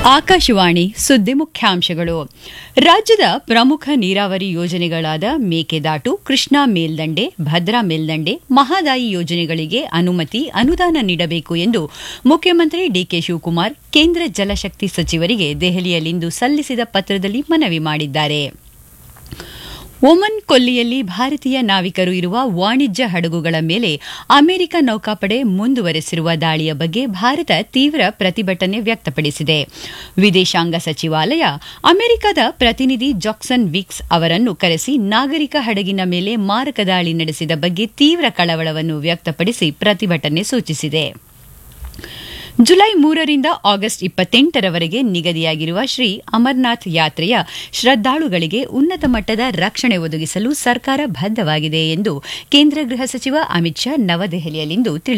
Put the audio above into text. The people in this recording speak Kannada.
ಆಕಾಶವಾಣಿ ಸುದ್ದಿ ಮುಖ್ಯಾಂಶಗಳು ರಾಜ್ಯದ ಪ್ರಮುಖ ನೀರಾವರಿ ಯೋಜನೆಗಳಾದ ಮೇಕೆದಾಟು ಕೃಷ್ಣಾ ಮೇಲ್ದಂಡೆ ಭದ್ರಾ ಮೇಲ್ದಂಡೆ ಮಹಾದಾಯಿ ಯೋಜನೆಗಳಿಗೆ ಅನುಮತಿ ಅನುದಾನ ನೀಡಬೇಕು ಎಂದು ಮುಖ್ಯಮಂತ್ರಿ ಡಿಕೆ ಶಿವಕುಮಾರ್ ಕೇಂದ್ರ ಜಲಶಕ್ತಿ ಸಚಿವರಿಗೆ ದೆಹಲಿಯಲ್ಲಿಂದು ಸಲ್ಲಿಸಿದ ಪತ್ರದಲ್ಲಿ ಮನವಿ ಮಾಡಿದ್ದಾರೆ ಒಮನ್ ಕೊಲ್ಲಿಯಲ್ಲಿ ಭಾರತೀಯ ನಾವಿಕರು ಇರುವ ವಾಣಿಜ್ಯ ಹಡಗುಗಳ ಮೇಲೆ ಅಮೆರಿಕ ನೌಕಾಪಡೆ ಮುಂದುವರೆಸಿರುವ ದಾಳಿಯ ಬಗ್ಗೆ ಭಾರತ ತೀವ್ರ ಪ್ರತಿಭಟನೆ ವ್ಯಕ್ತಪಡಿಸಿದೆ ವಿದೇಶಾಂಗ ಸಚಿವಾಲಯ ಅಮೆರಿಕದ ಪ್ರತಿನಿಧಿ ಜಾಕ್ಸನ್ ವಿಕ್ಸ್ ಅವರನ್ನು ಕರೆಸಿ ನಾಗರಿಕ ಹಡಗಿನ ಮೇಲೆ ಮಾರಕ ದಾಳಿ ನಡೆಸಿದ ಬಗ್ಗೆ ತೀವ್ರ ಕಳವಳವನ್ನು ವ್ಯಕ್ತಪಡಿಸಿ ಪ್ರತಿಭಟನೆ ಸೂಚಿಸಿದೆ ಜುಲೈ ಮೂರರಿಂದ ಆಗಸ್ಟ್ ಇಪ್ಪತ್ತೆಂಟರವರೆಗೆ ನಿಗದಿಯಾಗಿರುವ ಶ್ರೀ ಅಮರನಾಥ್ ಯಾತ್ರೆಯ ಶ್ರದ್ದಾಳುಗಳಿಗೆ ಉನ್ನತ ಮಟ್ಟದ ರಕ್ಷಣೆ ಒದಗಿಸಲು ಸರ್ಕಾರ ಬದ್ದವಾಗಿದೆ ಎಂದು ಕೇಂದ್ರ ಗೃಹ ಸಚಿವ ಅಮಿತ್ ಶಾ ನವದೆಹಲಿಯಲ್ಲಿಂದು ತಿಳಿಸಿದ್ದಾರೆ